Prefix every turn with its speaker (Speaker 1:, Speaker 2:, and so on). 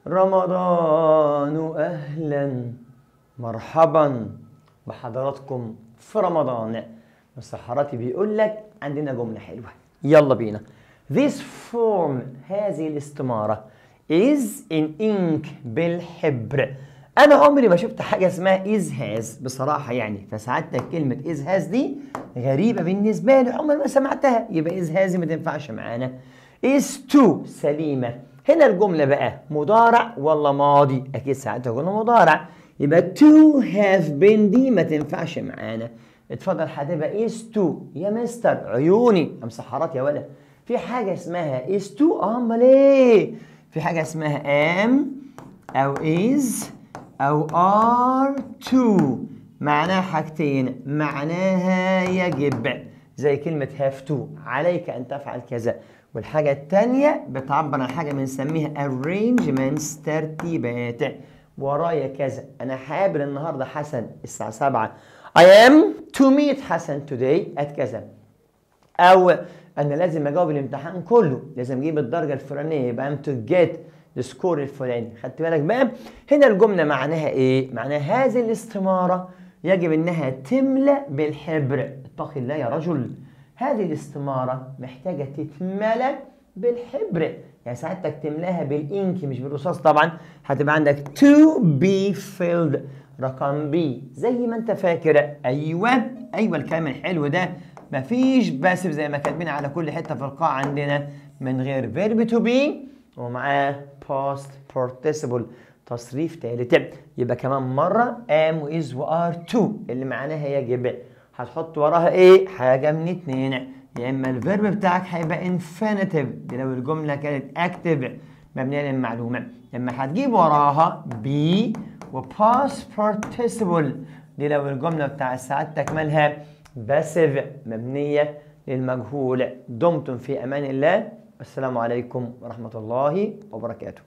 Speaker 1: رمضان أهلا مرحبا بحضراتكم في رمضان مستر حراتي بيقول لك عندنا جملة حلوة يلا بينا This form هذه الاستمارة is in ink بالحبر أنا عمري ما شفت حاجة اسمها is has بصراحة يعني فساعتك كلمة is has دي غريبة بالنسبة لي عمري ما سمعتها يبقى is has ما تنفعش معانا is to سليمة هنا الجملة بقى مضارع ولا ماضي؟ أكيد ساعتها قلنا مضارع يبقى to have been دي ما تنفعش معانا اتفضل هتبقى is to يا مستر عيوني امسحارات يا ولد في حاجة اسمها is to امال ايه؟ في حاجة اسمها am أو is أو are to معناها حاجتين معناها يجب زي كلمة have to عليك أن تفعل كذا والحاجة التانية بتعبر عن حاجة بنسميها arrangements ترتيبات ورايا كذا أنا هقابل النهاردة حسن الساعة 7 I am to meet حسن today at كذا أو أنا لازم أجاوب الامتحان كله لازم أجيب الدرجة الفلانية يبقى I'm to get السكور الفلاني خدت بالك بقى هنا الجملة معناها إيه؟ معناها هذه الاستمارة يجب إنها تملأ بالحبر اتقي الله يا رجل هذه الاستمارة محتاجة تتملى بالحبر يعني ساعتك تملاها بالإنك مش بالرصاص طبعا هتبقى عندك to be filled رقم بي زي ما انت فاكر ايوه ايوه الكلام الحلو ده مفيش باسف زي ما كاتبين على كل حته في القاع عندنا من غير verb to be ومعاه past participle تصريف تالت يبقى كمان مره am و is و are to اللي معناها يجب هتحط وراها ايه حاجه من اتنين يا اما الفيرب بتاعك هيبقى infinitive دي لو الجمله كانت active مبنيه للمعلومه لما هتجيب وراها be و past participle دي لو الجمله بتاع سعادتك مالها passive مبنيه للمجهول دمتم في امان الله السلام عليكم ورحمه الله وبركاته